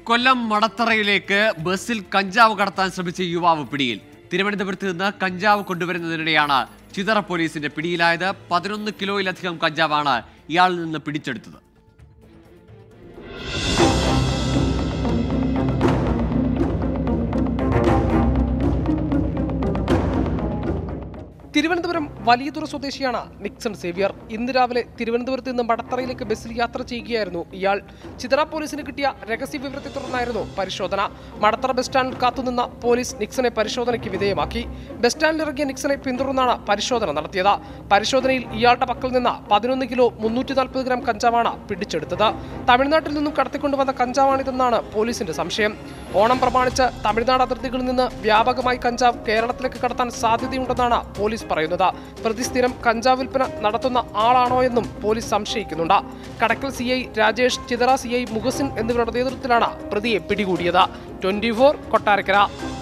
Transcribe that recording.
കൊല്ലം മടത്തറയിലേക്ക് ബസ്സിൽ കഞ്ചാവ് കടത്താൻ ശ്രമിച്ച യുവാവ് പിടിയിൽ തിരുവനന്തപുരത്ത് നിന്ന് കഞ്ചാവ് കൊണ്ടുവരുന്നതിനിടെയാണ് ചിതറ പോലീസിന്റെ പിടിയിലായത് പതിനൊന്ന് കിലോയിലധികം കഞ്ചാവാണ് ഇയാളിൽ നിന്ന് പിടിച്ചെടുത്തത് തിരുവനന്തപുരം വലിയതുറ സ്വദേശിയാണ് നിക്സൺ സേവ്യർ ഇന്ന് രാവിലെ തിരുവനന്തപുരത്ത് നിന്ന് മടത്തറയിലേക്ക് ബസ്സിൽ യാത്ര ചെയ്യുകയായിരുന്നു ഇയാൾ ചിതറ പോലീസിന് കിട്ടിയ രഹസ്യ വിവരത്തെ തുടർന്നായിരുന്നു പരിശോധന മടത്തറ ബസ് സ്റ്റാൻഡിൽ കാത്തുനിന്ന പോലീസ് നിക്സനെ പരിശോധനയ്ക്ക് വിധേയമാക്കി ബസ് സ്റ്റാൻഡിൽ ഇറങ്ങിയ നിക്സനെ പിന്തുടർന്നാണ് പരിശോധന നടത്തിയത് പരിശോധനയിൽ ഇയാളുടെ പക്കൽ നിന്ന് പതിനൊന്ന് കിലോ മുന്നൂറ്റി നാൽപ്പത് ഗ്രാം കഞ്ചാവാണ് പിടിച്ചെടുത്തത് തമിഴ്നാട്ടിൽ നിന്നും കടത്തിക്കൊണ്ടുവന്ന കഞ്ചാവാണിതെന്നാണ് പോലീസിന്റെ സംശയം ഓണം പ്രമാണിച്ച് തമിഴ്നാട് അതിർത്തികളിൽ നിന്ന് വ്യാപകമായി കഞ്ചാവ് കേരളത്തിലേക്ക് കടത്താൻ സാധ്യതയുണ്ടെന്നാണ് പോലീസ് പറയുന്നത് പ്രതി സ്ഥിരം കഞ്ചാവ് വിൽപ്പന നടത്തുന്ന ആളാണോ എന്നും പോലീസ് സംശയിക്കുന്നുണ്ട് Kadakkal C I Rajesh Chithara C I Muhasin എന്നിവരുടെ നേതൃത്വത്തിലാണ് പ്രതിയെ പിടികൂടിയത് ട്വന്റി കൊട്ടാരക്കര